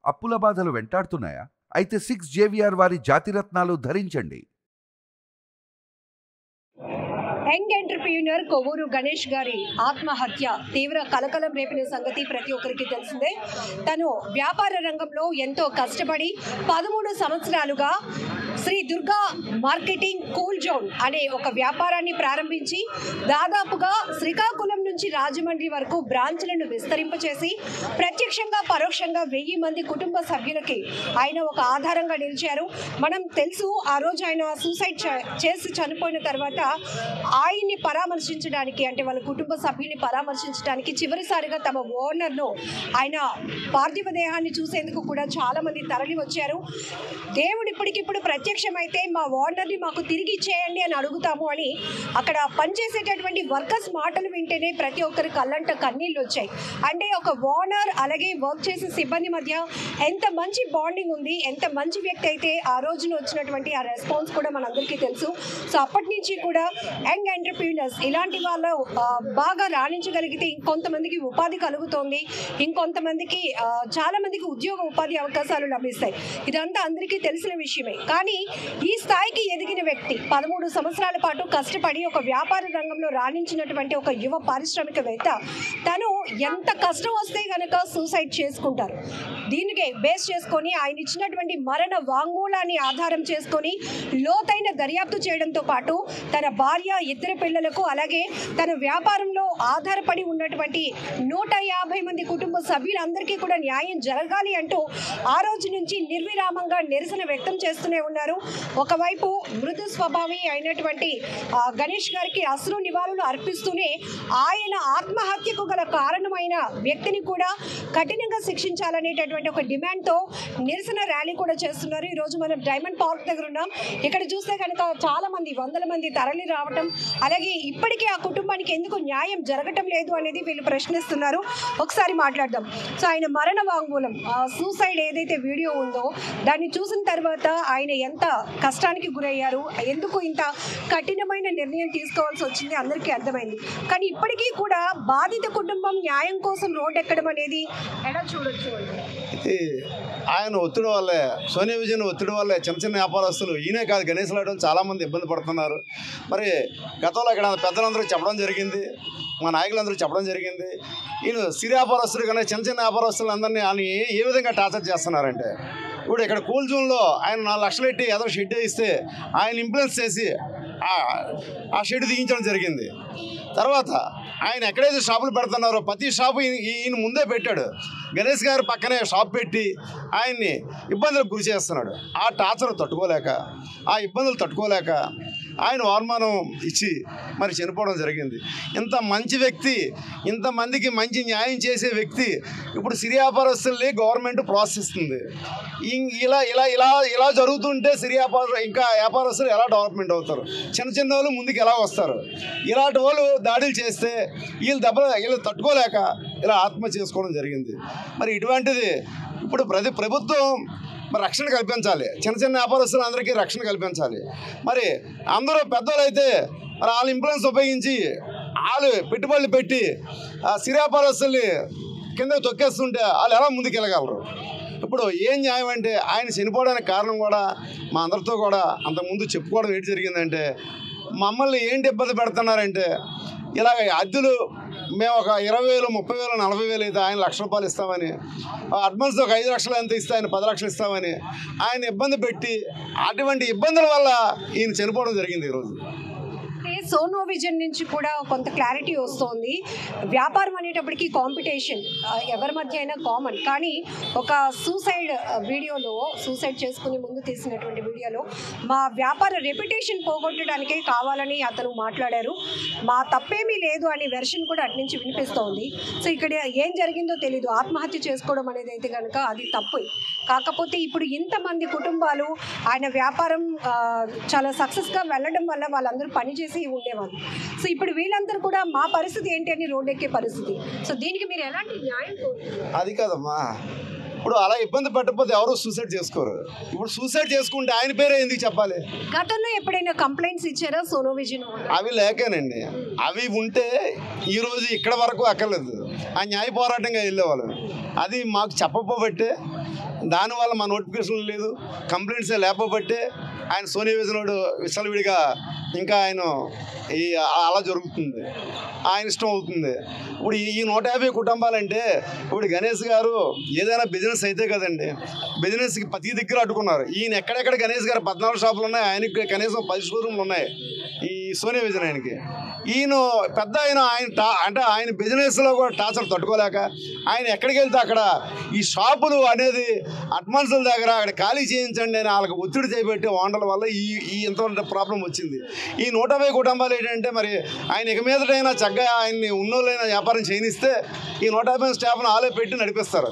అప్పుల బాధలు వెంటాడుతున్నాయా అయితే సిక్స్ జేవిఆర్ వారి జాతిరత్నాలు ధరించండి యంగ్ ఎంటర్ప్రీనర్ కొవ్వూరు గణేష్ గారి ఆత్మహత్య తీవ్ర కలకలం రేపిన సంగతి ప్రతి ఒక్కరికి తెలిసిందే తను వ్యాపార రంగంలో ఎంతో కష్టపడి పదమూడు సంవత్సరాలుగా Sri Durga marketing cool zone అనే ఒక వ్యాపారాన్ని ప్రారంభించి దాదాపుగా శ్రీకాకుళం నుంచి రాజమండ్రి వరకు బ్రాంచ్లను విస్తరింపచేసి ప్రత్యక్షంగా పరోక్షంగా వెయ్యి మంది కుటుంబ సభ్యులకి ఆయన ఒక ఆధారంగా నిలిచారు మనం తెలుసు ఆ రోజు ఆయన సూసైడ్ చే- చేసి చనిపోయిన తర్వాత ఆయన్ని పరామర్శించడానికి అంటే వాళ్ళ కుటుంబ సభ్యుల్ని పరామర్శించడానికి చివరిసారిగా తమ ఓనర్ను ఆయన పార్థివ దేహాన్ని చూసేందుకు కూడా చాలా మంది తరలి వచ్చారు దేవుడు ఇప్పటికిప్పుడు ప్రత్యక్షమైతే మా ఓనర్ని మాకు తిరిగి ఇచ్చేయండి అని అడుగుతాము అని అక్కడ పనిచేసేటటువంటి వర్కర్స్ మాటలు వింటేనే ప్రతి ఒక్కరి కళ్ళంట కన్నీళ్ళు వచ్చాయి అంటే ఒక ఓనర్ అలాగే వర్క్ చేసే సిబ్బంది మధ్య ఎంత మంచి బాండింగ్ ఉంది ఎంత మంచి వ్యక్తి అయితే ఆ రోజున వచ్చినటువంటి ఆ రెస్పాన్స్ కూడా మనందరికీ తెలుసు సో అప్పటి నుంచి కూడా యంగ్ ఎంటర్ప్రీనర్స్ ఇలాంటి వాళ్ళు ఆ, బాగా రాణించగలిగితే ఇంకొంతమందికి ఉపాధి కలుగుతోంది ఇంకొంతమందికి ఆ, చాలా మందికి ఉద్యోగ ఉపాధి అవకాశాలు లభిస్తాయి ఇదంతా అందరికీ తెలిసిన విషయమే కానీ ఈ స్థాయికి ఎదిగిన వ్యక్తి పదమూడు సంవత్సరాల పాటు కష్టపడి ఒక వ్యాపార రంగంలో రాణించినటువంటి ఒక యువ పారిశ్రామికవేత్త తను ఎంత కష్టం వస్తే గనక సూసైడ్ చేసుకుంటారు దీనికే బేస్ చేసుకొని ఆయన ఇచ్చినటువంటి మరణ వాంగ్మూలాన్ని ఆధారం చేసుకొని లోతైన దర్యాప్తు చేయడంతో పాటు తన భార్య ఇద్దరు పిల్లలకు అలాగే తన వ్యాపారంలో ఆధారపడి ఉన్నటువంటి నూట యాభై మంది కుటుంబ సభ్యులందరికీ కూడా న్యాయం జరగాలి అంటూ ఆ రోజు నుంచి నిర్విరామంగా నిరసన వ్యక్తం చేస్తూనే ఉన్నారు ఒకవైపు మృదు స్వభావి అయినటువంటి ఆ, గణేష్ గారికి అసలు నివాళులు అర్పిస్తూనే ఆయన ఆత్మహత్యకు గల కారణమైన వ్యక్తిని కూడా కఠినంగా శిక్షించాలనేటటువంటి ఒక డిమాండ్తో నిరసన ర్యాలీ కూడా చేస్తున్నారు ఈ రోజు మనం డైమండ్ పార్క్ దగ్గర ఉన్నాం ఇక్కడ చూస్తే కనుక చాలా మంది వందల మంది తరలి రావటం అలాగే ఇప్పటికీ ఆ కుటుంబానికి ఎందుకు న్యాయం జరగటం లేదు అనేది వీళ్ళు ప్రశ్నిస్తున్నారు ఒకసారి మాట్లాడదాం సో ఆయన మరణ వాంగ్మూలం సూసైడ్ ఏదైతే వీడియో ఉందో దాన్ని చూసిన తర్వాత ఆయన ఎంత కష్టానికి గురయ్యారు ఎందుకు ఇంత కఠినమైన నిర్ణయం తీసుకోవాల్సి వచ్చింది అందరికీ అర్థమైంది కానీ ఇప్పటికీ కూడా బాధిత కుటుంబం న్యాయం కోసం రోడ్ ఎక్కడం అనేది ఎలా చూడొచ్చు అంటే ఇది ఆయన ఒత్తిడి వల్లే సోనియా విజయన్ ఒత్తిడి వల్లే చిన్న చిన్న వ్యాపారస్తులు ఈయనే కాదు గణేష్ లాంటి వాళ్ళు చాలామంది ఇబ్బంది పడుతున్నారు మరి గతంలో ఇక్కడ పెద్దలందరూ చెప్పడం జరిగింది మా నాయకులందరూ చెప్పడం జరిగింది ఈయన సిరి వ్యాపారస్తులు కానీ చిన్న చిన్న వ్యాపారస్తులందరినీ ఆయన ఏ- ఏ విధంగా టార్చర్ చేస్తున్నారంటే ఇప్పుడు ఇక్కడ కూల్ జోన్లో ఆయన నాలుగు లక్షలు పెట్టి ఏదో షెడ్ ఇస్తే ఆయన ఇంప్లుయెన్స్ చేసి ఆ- ఆ షెడ్ దిగించడం జరిగింది తర్వాత ఆయన ఎక్కడైతే షాపులు పెడుతున్నారో ప్రతి షాపు ఈయన ఈయన ముందే పెట్టాడు గణేష్ గారు పక్కనే షాప్ పెట్టి ఆయన్ని ఇబ్బందులకు గురి చేస్తున్నాడు ఆ టార్చర్ తట్టుకోలేక ఆ ఇబ్బందులు తట్టుకోలేక ఆయన వార్మానం ఇచ్చి మరి చనిపోవడం జరిగింది ఇంత మంచి వ్యక్తి ఇంతమందికి మంచి న్యాయం చేసే వ్యక్తి ఇప్పుడు సిరి వ్యాపారస్తుల్ని గవర్నమెంట్ ప్రోత్సహిస్తుంది ఇం- ఇలా ఇలా ఇలా ఇలా జరుగుతుంటే సిరి వ్యాపార ఇంకా వ్యాపారస్తులు ఎలా డెవలప్మెంట్ అవుతారు చిన్న చిన్న వాళ్ళు ముందుకు ఎలా వస్తారు ఇలాంటి వాళ్ళు దాడులు చేస్తే వీళ్ళు దెబ్బ వీళ్ళు తట్టుకోలేక ఇలా ఆత్మహత్య చేసుకోవడం జరిగింది మరి ఇటువంటిది ఇప్పుడు ప్రతి ప్రభుత్వం మరి రక్షణ కల్పించాలి చిన్న చిన్న వ్యాపారస్తులు అందరికీ రక్షణ కల్పించాలి మరి అందరూ పెద్దోళ్ళు అయితే మరి వాళ్ళ ఇన్ఫ్లుయెన్స్ ఉపయోగించి వాళ్ళు పెట్టుబడులు పెట్టి ఆ సిరి వ్యాపారస్తుల్ని కింద తొక్కేస్తుంటే వాళ్ళు ఎలా ముందుకు వెళ్ళగలరు ఇప్పుడు ఏం న్యాయం అంటే ఆయన చనిపోవడానికి కారణం కూడా మా అందరితో కూడా అంతకుముందు చెప్పుకోవడం ఏంటి జరిగిందంటే మమ్మల్ని ఏంటి ఇబ్బంది పెడుతున్నారంటే ఇలాగ అద్దెలు మేము ఒక ఇరవై వేలు ముప్పై వేలు నలభై వేలు అయితే ఆయన లక్ష రూపాయలు ఇస్తామని అడ్వాన్స్ ఒక ఐదు లక్షలు ఎంత ఇస్తే ఆయన పది లక్షలు ఇస్తామని ఆయన ఇబ్బంది పెట్టి అటువంటి ఇబ్బందుల వల్ల ఈయన చనిపోవడం జరిగింది ఈరోజు అంటే సోనో విజన్ నుంచి కూడా కొంత క్లారిటీ వస్తోంది వ్యాపారం అనేటప్పటికి కాంపిటీషన్ ఎవరి మధ్య అయినా కామన్ కానీ ఒక సూసైడ్ వీడియోలో సూసైడ్ చేసుకునే ముందు తీసినటువంటి వీడియోలో మా వ్యాపార రెప్యుటేషన్ పోగొట్టడానికే కావాలని అతను మాట్లాడారు మా తప్పేమీ లేదు అనే వెర్షన్ కూడా అటు నుంచి వినిపిస్తోంది సో ఇక్కడ ఏం జరిగిందో తెలీదు ఆత్మహత్య చేసుకోవడం అనేది అయితే కనుక అది తప్పు కాకపోతే ఇప్పుడు ఇంతమంది కుటుంబాలు ఆయన వ్యాపారం ఆ, చాలా సక్సెస్గా వెళ్ళడం వల్ల వాళ్ళందరూ పనిచేసి ఉండేవాళ్ళు సో ఇప్పుడు వీళ్ళందరూ కూడా మా పరిస్థితి ఏంటి అని రోడ్ ఎక్కే పరిస్థితి సో దీనికి మీరు ఎలాంటి న్యాయం కోరుతున్నారు? అది కాదమ్మా ఇప్పుడు అలా ఇబ్బంది పెట్టకపోతే ఎవరు సూసైడ్ చేసుకోరు ఇప్పుడు సూసైడ్ చేసుకుంటే ఆయన పేరే ఎందుకు చెప్పాలి గతంలో ఎప్పుడైనా కంప్లైంట్స్ ఇచ్చారా సోనో విజయన్ వాళ్ళు? అవి లేకేనండి అవి ఉంటే ఈరోజు ఇక్కడ వరకు అక్కర్లేదు ఆ న్యాయ పోరాటంగా వెళ్ళేవాళ్ళు అది మాకు చెప్పబోబట్టే దానివల్ల మా నోటిఫికేషన్ లేదు కంప్లైంట్స్ లేకపోబట్టే ఆయన సోనియా విజయనోడు విసలవిడిగా ఇంకా ఆయన ఈ అలా జరుగుతుంది ఆయన ఇష్టం అవుతుంది ఇప్పుడు ఈ- ఈ నూట యాభై కుటుంబాలంటే ఇప్పుడు గణేష్ గారు ఏదైనా బిజినెస్ అయితే కదండి బిజినెస్కి ప్రతి దగ్గర అడ్డుకున్నారు ఈయన ఎక్కడెక్కడ గణేష్ గారు పద్నాలుగు షాపులు ఉన్నాయి ఆయనకి కనీసం పది షోరూమ్లు ఉన్నాయి ఈ సోనియా విజయన్ ఆయనకి ఈయన పెద్ద ఆయన ఆయన టా అంటే ఆయన బిజినెస్లో కూడా టార్చర్ తట్టుకోలేక ఆయన ఎక్కడికి వెళ్తే అక్కడ ఈ షాపులు అనేది అడ్వాన్సుల దగ్గర అక్కడ ఖాళీ చేయించండి అని వాళ్ళకి ఒత్తిడి చేపెట్టి ఓనర్ల వల్ల ఈ ఈ ఇంత ప్రాబ్లం వచ్చింది ఈ నూట యాభై కుటుంబాలు ఏంటంటే మరి ఆయన ఇక మీదటైనా చక్కగా ఆయన్ని ఉన్నోళ్ళైనా వ్యాపారం చేయనిస్తే ఈ నూట యాభై స్టాఫ్ను ఆలే పెట్టి నడిపిస్తారు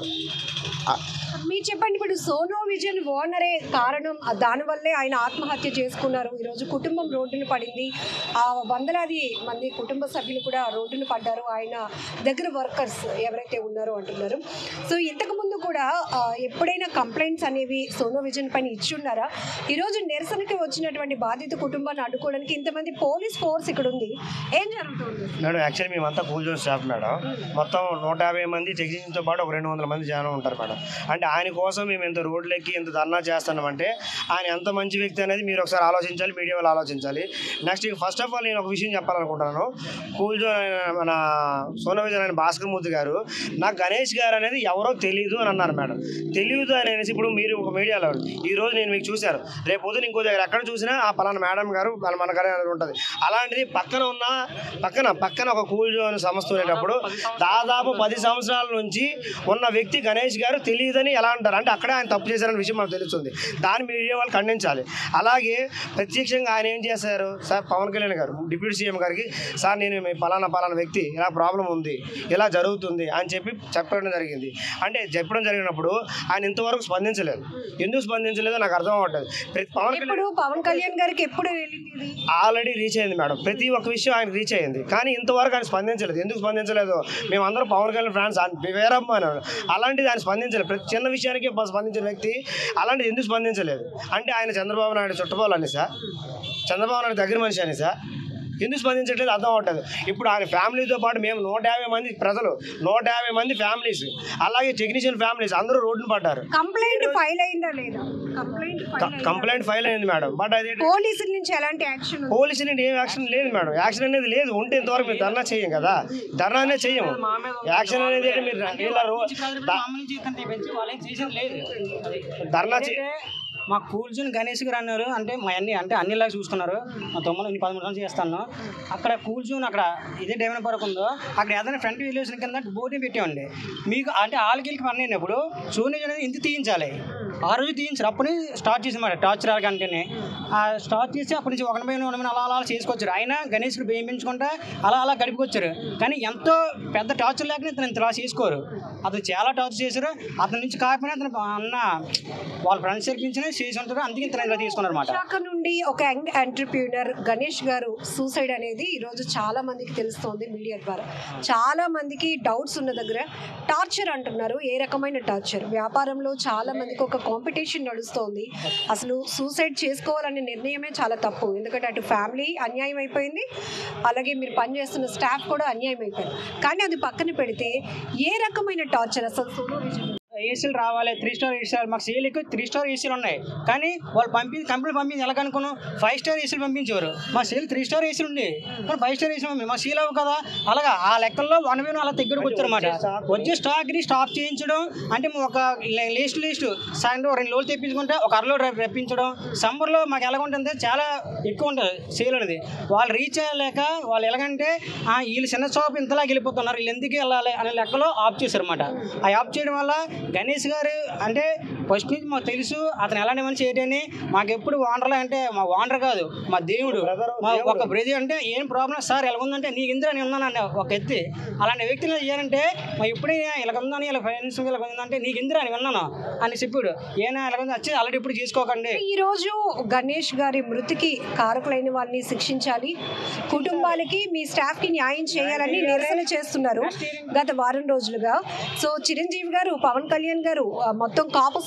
మీరు చెప్పండి ఇప్పుడు సోనో విజన్ ఓనరే కారణం ఆ దానివల్లే ఆయన ఆత్మహత్య చేసుకున్నారు ఈరోజు కుటుంబం రోడ్డున పడింది ఆ వందలాది మంది కుటుంబ సభ్యులు కూడా రోడ్డున పడ్డారు ఆయన దగ్గర వర్కర్స్ ఎవరైతే ఉన్నారో అంటున్నారు సో ఇంతకు ముందు కూడా ఆ, ఎప్పుడైనా కంప్లైంట్స్ అనేవి సోనో విజన్ పైన ఇచ్చున్నారా ఈరోజు నిరసనకి వచ్చినటువంటి బాధిత కుటుంబాన్ని అడ్డుకోవడానికి ఇంతమంది పోలీస్ ఫోర్స్ ఇక్కడ ఉంది ఏం జరుగుతుంది మేడం యాక్చువల్లీ మేమంతా కూల్ జోన్ స్టాఫ్ మేడం మొత్తం నూట యాభై మంది టెక్నీషియన్తో పాటు ఒక రెండు వందల మంది జనం ఉంటారు మేడం అంటే ఆయన కోసం మేము ఇంత రోడ్లెక్కి ఇంత ధర్నా చేస్తున్నామంటే ఆయన ఎంత మంచి వ్యక్తి అనేది మీరు ఒకసారి ఆలోచించాలి మీడియా వాళ్ళు ఆలోచించాలి నెక్స్ట్ ఫస్ట్ ఆఫ్ ఆల్ నేను ఒక విషయం చెప్పాలనుకుంటున్నాను కూల్ జోన్ అయిన మన సోనా విజయన్ అయిన భాస్కర్ మూర్తి గారు నాకు గణేష్ గారు అనేది ఎవరో తెలియదు అని అన్నారు మేడం తెలియదు అని అనేసి ఇప్పుడు మీరు ఒక మీడియాలో ఈ రోజు నేను మీకు చూశారు రేపు పొద్దున ఇంకో దగ్గర ఎక్కడ చూసినా ఆ పలానా మేడం గారు పలానా మన గారు అనేది ఉంటుంది అలాంటిది పక్కన ఉన్న పక్కన పక్కన ఒక కూల్ జోన్ సంస్థ ఉండేటప్పుడు దాదాపు పది సంవత్సరాల నుంచి ఉన్న వ్యక్తి గణేష్ గారు తెలియదని ఎలా అంటారు అంటే అక్కడే ఆయన తప్పు చేశారనే విషయం మనకు తెలుస్తుంది దాన్ని మీడియా వాళ్ళు ఖండించాలి అలాగే ప్రత్యక్షంగా ఆయన ఏం చేశారు సార్ పవన్ కళ్యాణ్ గారు డిప్యూటీ సీఎం గారికి సార్ నేను మీ పలానా పలానా వ్యక్తి ఇలా ప్రాబ్లం ఉంది ఇలా జరుగుతుంది అని చెప్పి చెప్పడం జరిగింది అంటే చెప్పడం జరిగినప్పుడు ఆయన ఇంతవరకు స్పందించలేదు ఎందుకు స్పందించలేదో నాకు అర్థం అవ్వట్లేదు ప్రతి పవన్ కళ్యాణ్ ఇప్పుడు పవన్ కళ్యాణ్ గారికి ఎప్పుడు వెళ్ళింది ఇది? ఆల్రెడీ రీచ్ అయింది మేడం ప్రతి ఒక్క విషయం ఆయన రీచ్ అయింది కానీ ఇంతవరకు ఆయన స్పందించలేదు ఎందుకు స్పందించలేదు మేమందరం పవన్ కళ్యాణ్ ఫ్రాన్స్ వేరమ్మ అన్నాడు అలాంటిది ఆయన స్పందించలేదు ప్రతి చిన్న విషయానికి బ- స్పందించిన వ్యక్తి అలాంటిది ఎందుకు స్పందించలేదు అంటే ఆయన చంద్రబాబు నాయుడు చుట్టపోవాలని సార్ చంద్రబాబు నాయుడు దగ్గర మనిషి అని సార్ ఎందుకు స్పందించట్లేదు అర్థం అవట్లేదు ఇప్పుడు ఆయన ఫ్యామిలీతో పాటు మేము నూట యాభై మంది ప్రజలు నూట యాభై మంది ఫ్యామిలీస్ అలాగే టెక్నీషియన్ ఫ్యామిలీస్ అందరూ రోడ్డున పడ్డారు కంప్లైంట్ ఫైల్ అయిందా లేదా కంప్లైంట్ ఫైల్ అయిందా? కంప్లైంట్ ఫైల్ అయింది మేడం బట్ అది పోలీసుల నుంచి ఎలాంటి యాక్షన్ ఉంది? పోలీసు నుండి ఏం యాక్షన్ లేదు మేడం యాక్షన్ అనేది లేదు ఉంటే ఇంతవరకు మీరు ధర్నా చేయం కదా ధర్నా అనేది చెయ్యము యాక్షన్ అనేది ఏంటి మీరు వీళ్ళ రో- ద- మామూలు జీతం పెంచి వాళ్ళేం చేసేది లేదు అది ధర్నా చే- ఏంటంటే మా కూల్జోన్ గణేష్ గారు అన్నారు అంటే మా అన్ని అంటే అన్నిలాగా చూస్తున్నారు మా తొమ్మిది నేను పదమూడు సంవత్సరాలు చేస్తాను అక్కడ కూల్జోన్ అక్కడ ఇదే డైమండ్ పార్క్ ఉందో అక్కడ ఏదైనా ఫ్రంట్ విలేషన్ కింద బోర్డు పెట్టామండి మీకు అంటే ఆళ్ళకి పని అయినప్పుడు సోనీ అనేది ఇంత తీయించాలి ఆ రోజు తీయించారు అప్పుడు స్టార్ట్ చేసామాట టార్చర్ కంటేనే ఆ స్టార్ట్ చేసి అప్పటి నుంచి ఒకటి పైన ఒకటి పైన అలా అలా చేసుకొచ్చారు ఆయన గణేష్కి వేయించుకుంటా అలా అలా గడిపుకొచ్చారు కానీ ఎంతో పెద్ద టార్చర్ లేకనే ఇతను ఇంత చేసుకోరు అతను చాలా టార్చర్ చేశారు అతని నుంచి కాకపోయినా అతను అన్న వాళ్ళ ఫ్రెండ్స్ చేర్పించిన చేసి ఉంటారు అందుకే ఇతను ఇలా తీసుకున్నారు అనమాట విశాఖ నుండి ఒక యంగ్ ఎంటర్ప్రీనర్ గణేష్ గారు సూసైడ్ అనేది ఈరోజు చాలా మందికి తెలుస్తోంది మీడియా ద్వారా చాలా మందికి డౌట్స్ ఉన్న దగ్గర టార్చర్ అంటున్నారు ఏ రకమైన టార్చర్ వ్యాపారంలో చాలా మందికి ఒక కాంపిటీషన్ నడుస్తోంది అసలు సూసైడ్ చేసుకోవాలనే నిర్ణయమే చాలా తప్పు ఎందుకంటే అటు ఫ్యామిలీ అన్యాయం అయిపోయింది అలాగే మీరు పనిచేస్తున్న స్టాఫ్ కూడా అన్యాయం అయిపోయింది కానీ అది పక్కన పెడితే ఏ రకమైన టార్చర్ అసలు సోలో విజన్ ఏసీలు రావాలి త్రీ స్టార్ ఏసీలు మాకు సేల్ ఎక్కువ త్రీ స్టార్ ఏసీలు ఉన్నాయి కానీ వాళ్ళు పంపి కంపెనీ పంపించి ఎలా కనుక్కున్నాం ఫైవ్ స్టార్ ఏసీలు పంపించేవారు మా సేల్ త్రీ స్టార్ ఏసీలు ఉంది కానీ ఫైవ్ స్టార్ ఏసీ పంపి మా సేల్ అవ్వు కదా అలాగా ఆ లెక్కల్లో వన్ వన్ అలా దగ్గరకు వచ్చారన్నమాట వచ్చే స్టాక్ని స్టాప్ చేయించడం అంటే ఒక లీస్ట్ లీస్ట్ సాయంత్రం రెండు రోజులు తెప్పించుకుంటే ఒక అరలో రప్పించడం సమ్మర్లో మాకు ఎలా ఉంటుంది చాలా ఎక్కువ ఉంటుంది సేల్ అనేది వాళ్ళు రీచ్ అయ్యలేక వాళ్ళు ఎలాగంటే "ఆ, వీళ్ళు చిన్న షాప్ ఇంతలాగా వెళ్ళిపోతున్నారు వీళ్ళు ఎందుకు వెళ్ళాలి అనే లెక్కలో ఆఫ్ చేశారన్నమాట ఆ ఆఫ్ చేయడం వల్ల గణేష్ గారు అంటే ఫస్ట్ నుంచి మాకు తెలుసు అతను ఎలాంటి మనిషి ఏంటని మాకు ఎప్పుడు ఓనర్లు అంటే మా ఓనర్ కాదు మా దేవుడు మా ఒక బ్రదర్ అంటే ఏం ప్రాబ్లం సార్ ఎలా ఉందంటే నీకు ఇంద్ర నేను ఉన్నానండి ఒక ఎత్తి అలాంటి వ్యక్తులు ఏనంటే మా ఎప్పుడైనా ఇలా ఉందని ఇలా ఫ్రెండ్స్ ఇలా ఉందంటే నీకు ఇంద్ర అని విన్నాను అని చెప్పాడు ఏనా ఇలా ఉంది వచ్చి ఆల్రెడీ ఇప్పుడు చేసుకోకండి ఈ రోజు గణేష్ గారి మృతికి కారకులైన వాళ్ళని శిక్షించాలి కుటుంబాలకి మీ స్టాఫ్ కి న్యాయం చేయాలని నిరసన చేస్తున్నారు గత వారం రోజులుగా సో చిరంజీవి గారు పవన్ కళ్యాణ్ గారు ఆ, మొత్తం కాపు సంఘ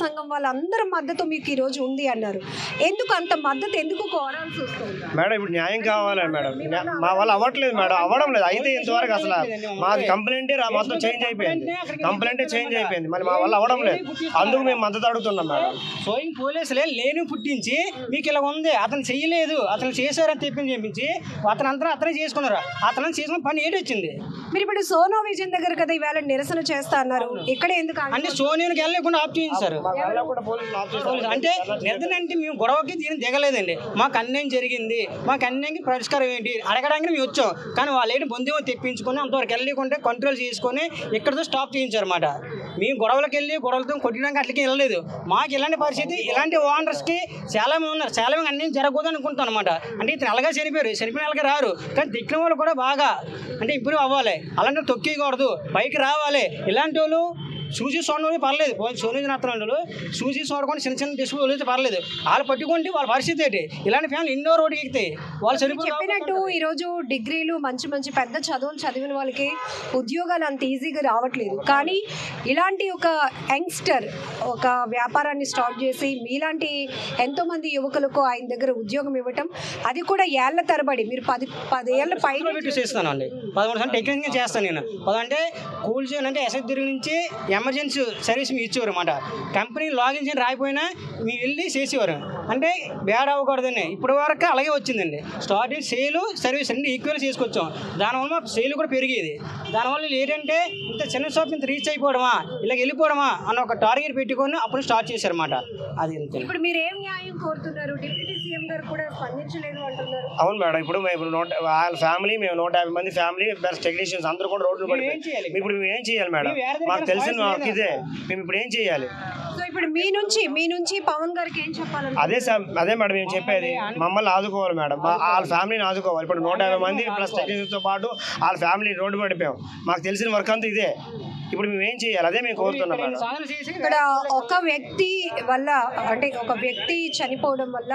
సంఘం వాళ్ళందరి మద్దతు మీకు ఈ రోజు ఉంది అన్నారు ఎందుకు అంత మద్దతు ఎందుకు కోరాల్సి వస్తుంది మేడం ఇప్పుడు న్యాయం కావాలి మేడం న్యా- మా వల్ల అవ్వట్లేదు మేడం అవ్వడం లేదు అయితే ఇంతవరకు అసలు మాది కంప్లైంట్ మొత్తం చేంజ్ అయిపోయింది కంప్లైంట్ చేంజ్ అయిపోయింది మరి మా వల్ల అవ్వడం లేదు అందుకు మేము మద్దతు అడుగుతున్నాం మేడం సోయింగ్ పోలీసులే లేని పుట్టించి మీకు ఇలా ఉంది అతను చెయ్యలేదు అతను చేశారని తెప్పించి చెప్పించి అతను అంతా అతనే చేసుకున్నారు అతను చేసుకున్న పని ఏంటి వచ్చింది మీరు ఇప్పుడు సోనో విజయన్ దగ్గర కదా ఈవేళ నిరసన చేస్తా అన్నారు ఇక్కడ ఎందుకు ఆగి- అంటే సోనియాకి వెళ్ళకుండా ఆప్ చేయించారు మా వల్ల కూడా పోలీసులు ఆఫ్ చేస్తారు. పోలీసు అంటే నిర్ణయం అంటే మేము గొడవకి దీన్ని దిగలేదండి మాకు అన్యాయం జరిగింది మాకు అన్యాయంకి పరిష్కారం ఏంటి అడగడానికి మేము వచ్చాం కానీ వాళ్ళు ఏంటి బొందేమో తెప్పించుకొని అంతవరకు వెళ్ళకుండా కంట్రోల్ చేసుకొని ఇక్కడతో స్టాప్ చేయించారు అనమాట మేము గొడవలకు వెళ్ళి గొడవలతో కొట్టడానికి అట్లకి వెళ్ళలేదు మాకు ఇలాంటి పరిస్థితి ఇలాంటి ఓనర్స్కి చాలా మంది ఉన్నారు చాలా మంది అన్యాయం జరగకూడదు అనుకుంటాం అనమాట అంటే ఇతను అలాగే చనిపోయారు చనిపోయిన వాళ్ళకి రారు కానీ దిక్కిన వాళ్ళు కూడా బాగా అంటే ఇంప్రూవ్ అవ్వాలి అలాంటి తొక్కేయకూడదు పైకి రావాలి ఇలాంటి వాళ్ళు చూసి చూడడం పర్లేదు సోనీ నత్తనాడు చూసి చూడకుండా చిన్న చిన్న డిస్ప్లే వదిలితే పర్లేదు వాళ్ళు పట్టుకుంటే వాళ్ళ పరిస్థితి ఏంటి ఇలాంటి ఫ్యామిలీ ఎన్నో రోడ్డు ఎక్కుతాయి వాళ్ళు మీరు చనిపోయి చెప్పినట్టు ఈ రోజు డిగ్రీలు మంచి మంచి పెద్ద చదువులు చదివిన వాళ్ళకి ఉద్యోగాలు అంత ఈజీగా రావట్లేదు కానీ ఇలాంటి ఒక యంగ్స్టర్ ఒక వ్యాపారాన్ని స్టార్ట్ చేసి మీలాంటి ఎంతో మంది యువకులకు ఆయన దగ్గర ఉద్యోగం ఇవ్వటం అది కూడా ఏళ్ల తరబడి మీరు పది పదేళ్ల పైన పెట్టి చేస్తానండి పదమూడు సంవత్సరాలు టెక్నికల్ చేస్తాను నేను పదంటే కూల్ చేయను అంటే ఎస్ఐ తిరిగి నుంచి ఎమర్జెన్సీ సర్వీస్ మీ ఇచ్చేవారు అనమాట కంపెనీ లాగిన్ చేయని రాయిపోయినా మీ వెళ్ళి చేసేవారు అంటే బ్యాడ్ అవ్వకూడదని ఇప్పటి వరకు అలాగే వచ్చిందండి స్టార్టింగ్ సేల్ సర్వీస్ రెండు ఈక్వల్ చేసుకొచ్చాం దానివల్ల మా సేల్ కూడా పెరిగేది దానివల్ల వీళ్ళు ఏంటంటే ఇంత చిన్న షాప్ ఇంత రీచ్ అయిపోవడమా ఇలా వెళ్ళిపోవడమా అన్న ఒక టార్గెట్ పెట్టుకొని అప్పుడు స్టార్ట్ చేశారన్నమాట అది అంతే ఇప్పుడు మీరు ఏం న్యాయం కోరుతున్నారు డిప్యూటీ సీఎం గారు కూడా స్పందించలేదు అంటున్నారు అవును మేడం ఇప్పుడు మేము ఇప్పుడు నూట వాళ్ళ ఫ్యామిలీ మేము నూట యాభై మంది ఫ్యామిలీ ప్లస్ టెక్నీషియన్స్ అందరూ కూడా రోడ్లు మేము ఏం పడిపోయి చేయాలి? ఇప్పుడు మేము ఏం చేయాలి మేడం మేము వేరే దగ్గర మాకు తెలిసిన voice మాకు ఇదే మేము ఇప్పుడు ఏం చేయాలి సో ఇప్పుడు మీ నుంచి మీ నుంచి పవన్ గారికి ఏం చెప్పాలని అదే సార్ అదే మేడం మేము చెప్పేది మమ్మల్ని ఆదుకోవాలి మేడం మా- వాళ్ళ ఫ్యామిలీని ఆదుకోవాలి ఇప్పుడు నూట యాభై మంది ప్లస్ టెక్నీషియన్స్తో పాటు వాళ్ళ ఫ్యామిలీ రోడ్డు పడిపోయాం మాకు తెలిసిన వర్క్ అంతా ఇదే ఇప్పుడు మేము ఏం చేయాలి అదే మేము కోరుతున్నాం రెండు మేడం సాధనలు చేసి ఇక్కడ ఒక వ్యక్తి వల్ల అంటే ఒక వ్యక్తి చనిపోవడం వల్ల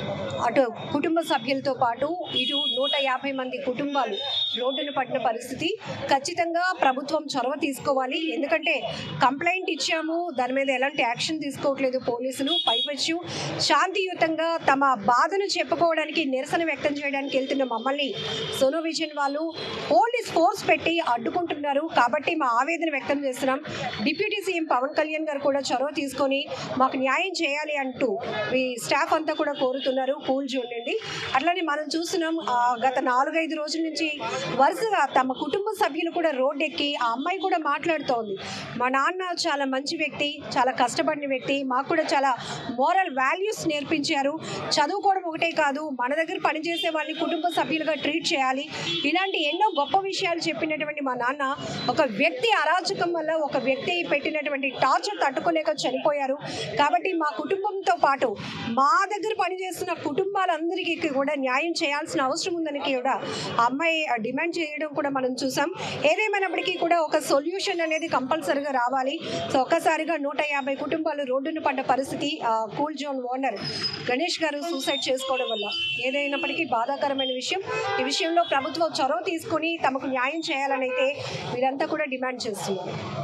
అటు కుటుంబ సభ్యులతో పాటు ఇటు నూట యాభై మంది కుటుంబాలు రోడ్డున పడిన పరిస్థితి ఖచ్చితంగా ప్రభుత్వం చొరవ తీసుకోవాలి ఎందుకంటే కంప్లైంట్ ఇచ్చాము దాని మీద ఎలాంటి యాక్షన్ తీసుకోవట్లేదు పోలీసులు పైపచ్చు శాంతియుతంగా తమ బాధను చెప్పుకోవడానికి నిరసన వ్యక్తం చేయడానికి వెళ్తున్న మమ్మల్ని సోనో విజయన్ వాళ్ళు పోలీస్ ఫోర్స్ పెట్టి అడ్డుకుంటున్నారు కాబట్టి మా ఆవేదన వ్యక్తం చేస్తున్నాం డిప్యూటీ సీఎం పవన్ కళ్యాణ్ గారు కూడా చొరవ తీసుకొని మాకు న్యాయం చేయాలి అంటూ ఈ స్టాఫ్ అంతా కూడా కోరుతున్నారు కూల్ చూడండి అట్లానే మనం చూస్తున్నాం ఆ, గత నాలుగైదు రోజుల నుంచి వరుసగా తమ కుటుంబ సభ్యులు కూడా రోడ్డు ఎక్కి ఆ అమ్మాయి కూడా మాట్లాడుతోంది మా నాన్న చాలా మంచి వ్యక్తి చాలా కష్టపడిన వ్యక్తి మాకు కూడా చాలా మోరల్ వాల్యూస్ నేర్పించారు చదువుకోవడం ఒకటే కాదు మన దగ్గర పనిచేసే వాళ్ళని కుటుంబ సభ్యులుగా ట్రీట్ చేయాలి ఇలాంటి ఎన్నో గొప్ప విషయాలు చెప్పినటువంటి మా నాన్న ఒక వ్యక్తి అరాచకం వల్ల ఒక వ్యక్తి పెట్టినటువంటి టార్చర్ తట్టుకోలేక చనిపోయారు కాబట్టి మా కుటుంబంతో పాటు మా దగ్గర పనిచేస్తున్న కుటుంబాలందరికీ కూడా న్యాయం చేయాల్సిన అవసరం ఉందని కూడా ఆ అమ్మాయి డిమాండ్ చేయడం కూడా మనం చూసాం ఏదేమైనప్పటికీ కూడా ఒక సొల్యూషన్ అనేది కంపల్సరీగా రావాలి సో ఒక్కసారిగా నూట యాభై కుటుంబాలు రోడ్డున పడ్డ పరిస్థితి ఆ కూల్ జోన్ ఓనర్ గణేష్ గారు సూసైడ్ చేసుకోవడం వల్ల ఏదైనప్పటికీ బాధాకరమైన విషయం ఈ విషయంలో ప్రభుత్వం చొరవ తీసుకొని తమకు న్యాయం చేయాలని అయితే వీరంతా కూడా డిమాండ్ చేస్తున్నారు